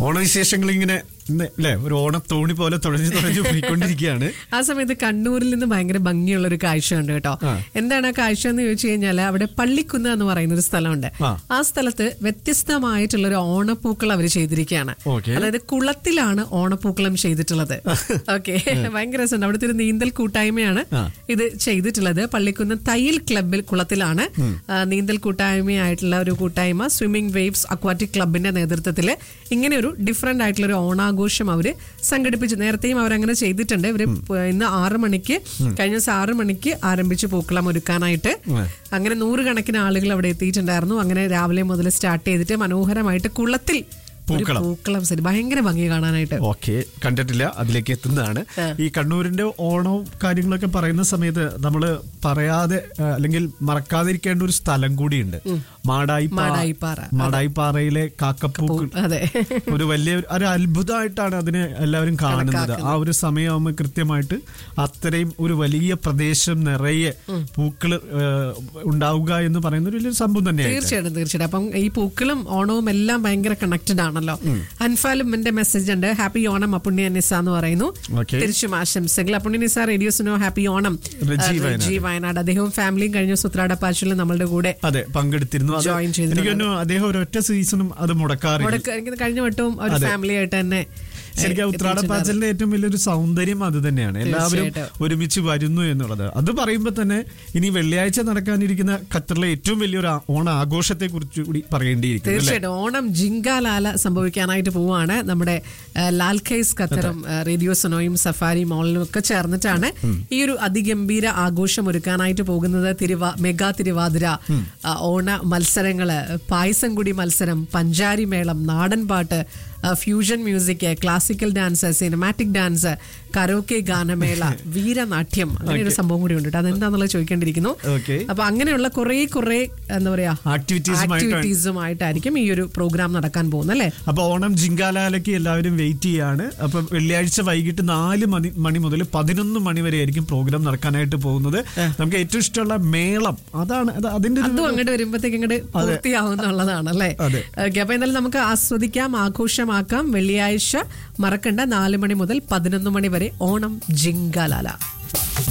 ഓണവിശേഷങ്ങൾ ഇങ്ങനെ ഇന്ന് അല്ലേ ഒരു ഓണത്തോണി പോലെ തുഴഞ്ഞു തുഴഞ്ഞു പോയിക്കൊണ്ടിരിക്കുകയാണ് ആ സമയത്ത് കണ്ണൂരിൽ നിന്ന് ഭയങ്കര ഭംഗിയുള്ള ഒരു കാഴ്ചയുണ്ട് കേട്ടോ ആ. എന്താണ് ആ കാഴ്ച എന്ന് ചോദിച്ചു കഴിഞ്ഞാൽ അവിടെ പള്ളിക്കുന്ന് എന്ന് പറയുന്ന ഒരു സ്ഥലമുണ്ട് ആ. ആ സ്ഥലത്ത് വ്യത്യസ്തമായിട്ടുള്ള ഒരു ഓണപ്പൂക്കൾ അവർ ചെയ്തിരിക്കുകയാണ് Okay. അതായത് കുളത്തിലാണ് ഓണപ്പൂക്കളം ചെയ്തിട്ടുള്ളത് ഓക്കെ ഭയങ്കര രസമുണ്ട് അവിടുത്തെ ഒരു നീന്തൽ കൂട്ടായ്മയാണ് ആ. ഇത് ചെയ്തിട്ടുള്ളത് പള്ളിക്കുന്ന് തയ്യൽ ക്ലബിൽ കുളത്തിലാണ് ആ, നീന്തൽ കൂട്ടായ്മയായിട്ടുള്ള ഒരു കൂട്ടായ്മ സ്വിമ്മിംഗ് വേവ്സ് അക്വാറ്റിക് ക്ലബിന്റെ നേതൃത്വത്തിൽ ഇങ്ങനെ ഒരു ഡിഫറെന്റ് ആയിട്ടുള്ള ഒരു ഓണാഘോഷം അവര് സംഘടിപ്പിച്ചു നേരത്തെയും അവരങ്ങനെ ചെയ്തിട്ടുണ്ട് ഇവര് പ- ഇന്ന് ആറ് മണിക്ക് കഴിഞ്ഞ ദിവസം ആറ് മണിക്ക് ആരംഭിച്ചു പൂക്കളം ഒരുക്കാനായിട്ട് ഉം. അങ്ങനെ നൂറുകണക്കിന് ആളുകൾ അവിടെ എത്തിയിട്ടുണ്ടായിരുന്നു അങ്ങനെ രാവിലെ മുതൽ സ്റ്റാർട്ട് ചെയ്തിട്ട് മനോഹരമായിട്ട് കുളത്തിൽ ഒരു പൂക്കളം. പൂക്കളം സെറ്റ് ഭയങ്കര ഭംഗി കാണാനായിട്ട് ഓക്കെ കണ്ടിട്ടില്ല അതിലേക്ക് എത്തുന്നതാണ് ആ. ഈ കണ്ണൂരിന്റെ ഓണവും കാര്യങ്ങളൊക്കെ പറയുന്ന സമയത്ത് നമ്മൾ പറയാതെ ആ, അല്ലെങ്കിൽ മറക്കാതിരിക്കേണ്ട ഒരു സ്ഥലം കൂടിയുണ്ട് മാടായി മാടായിപ്പാറ. മാടായിപ്പാറയിലെ കാക്കപ്പൂക്കൾ അതെ ഒരു വലിയ ഒരു- ഒരു അത്ഭുതമായിട്ടാണ് അതിനെ എല്ലാവരും കാണുന്നത് ആ ഒരു സമയമാകുമ്പോൾ കൃത്യമായിട്ട് അത്രയും ഒരു വലിയ പ്രദേശം നിറയെ പൂക്കൾ ഉണ്ടാവുക എന്ന് പറയുന്ന ഒരു വലിയൊരു സംഭവം തന്നെയാണ് തീർച്ചയായിട്ടും തീർച്ചയായിട്ടും അപ്പം ഈ പൂക്കളും ഓണവും എല്ലാം ഭയങ്കര കണക്റ്റഡ് ആണല്ലോ അൻഫാലും എന്റെ മെസ്സേജ് ഉണ്ട് ഹാപ്പി ഓണം അപ്പുണ്യ നിസ എന്ന് പറയുന്നു Okay. തിരിച്ചും ആശംസകൾ അപ്പുണ്യ നിസ റേഡിയോസിനോ ഹാപ്പി ഓണം റെജി ആ, റെജി വയനാട് അദ്ദേഹവും ഫാമിലിയും കഴിഞ്ഞ സുത്രാട പാച്ചിലും നമ്മളുടെ കൂടെ അതെ പങ്കെടുത്തിരുന്നു അത് Join ചെയ്തിട്ടുണ്ട്. എനിക്ക് തോന്നുന്നു അദ്ദേഹം ഒരൊറ്റ സീസണും അത് മുടക്കാറില്ല മുടക്ക- എനിക്ക് കഴിഞ്ഞ വട്ടവും ഒരു ഫാമിലി ആയിട്ട് തന്നെ ശരിക്കും ഉത്രാടപ്പാച്ചലിന്റെ ഏറ്റവും വലിയൊരു സൗന്ദര്യം അത് തന്നെയാണ് എല്ലാവരും തീർച്ചയായിട്ടും. ഒരുമിച്ച് വരുന്നു എന്നുള്ളത് അത് പറയുമ്പോൾ തന്നെ ഇനി വെള്ളിയാഴ്ച നടക്കാനിരിക്കുന്ന ഖത്തറിലെ ഏറ്റവും വലിയൊരു ആ- ഓണ ആഘോഷത്തെ കുറിച്ച് കൂടി പറയേണ്ടിയിരിക്കുന്നു അല്ലേ? തീർച്ചയായിട്ടും ഓണം ജിങ്കാലാല സംഭവിക്കാനായിട്ട് പോവാണ് നമ്മുടെ ആ, ലാൽ ഖൈസ് ഖത്തറും ആ, റേഡിയോ സൊനോയും സഫാരി മോളിലും ഒക്കെ ചേർന്നിട്ടാണ് ഈ ഒരു അതിഗംഭീര ആഘോഷം ഒരുക്കാനായിട്ട് പോകുന്നത് തിരുവാ മെഗാ തിരുവാതിര ആ, ഓണ മത്സരങ്ങള് പായസം കുടി മത്സരം പഞ്ചാരി മേളം നാടൻ പാട്ട് ആ, fusion music classical dance cinematic dance karaoke ഗാനമേള വീരനാട്യം അങ്ങനെ ഒരു സംഭവം കൂടി ഉണ്ട് കേട്ടോ. അതെന്താന്നുള്ളത് ചോദിക്കേണ്ടിയിരിക്കുന്നു Okay. അപ്പൊ അങ്ങനെയുള്ള കുറെ കുറെ എന്താ പറയാ ആക്ടിവിറ്റീസുമായിട്ടാണ് ആക്ടിവിറ്റീസുമായിട്ടായിരിക്കും ഈ ഒരു പ്രോഗ്രാം നടക്കാൻ പോകുന്നത് അല്ലേ അപ്പൊ ഓണം ജിങ്കാലാലയ്ക്ക് എല്ലാവരും വെയിറ്റ് ചെയ്യാണ് അപ്പൊ വെള്ളിയാഴ്ച വൈകിട്ട് നാല് മണി മണി മുതൽ പതിനൊന്ന് മണി വരെ ആയിരിക്കും പ്രോഗ്രാം നടക്കാനായിട്ട് പോകുന്നത് നമുക്ക് ഏറ്റവും ഇഷ്ടമുള്ള മേളം അതാണ് അത് അതിന്റെ ഒരു- അതും അങ്ങോട്ട് വരുമ്പോഴത്തേക്ക് അങ്ങോട്ട് പൂർത്തിയാവുന്നുള്ളതാണ് അല്ലേ അതെ. ഓക്കെ അപ്പൊ എന്തായാലും നമുക്ക് ആസ്വദിക്കാം ആഘോഷമാക്കാം വെള്ളിയാഴ്ച മറക്കണ്ട നാല് മണി മുതൽ പതിനൊന്ന് മണി വരെ ഓണം ജിങ്കാലാല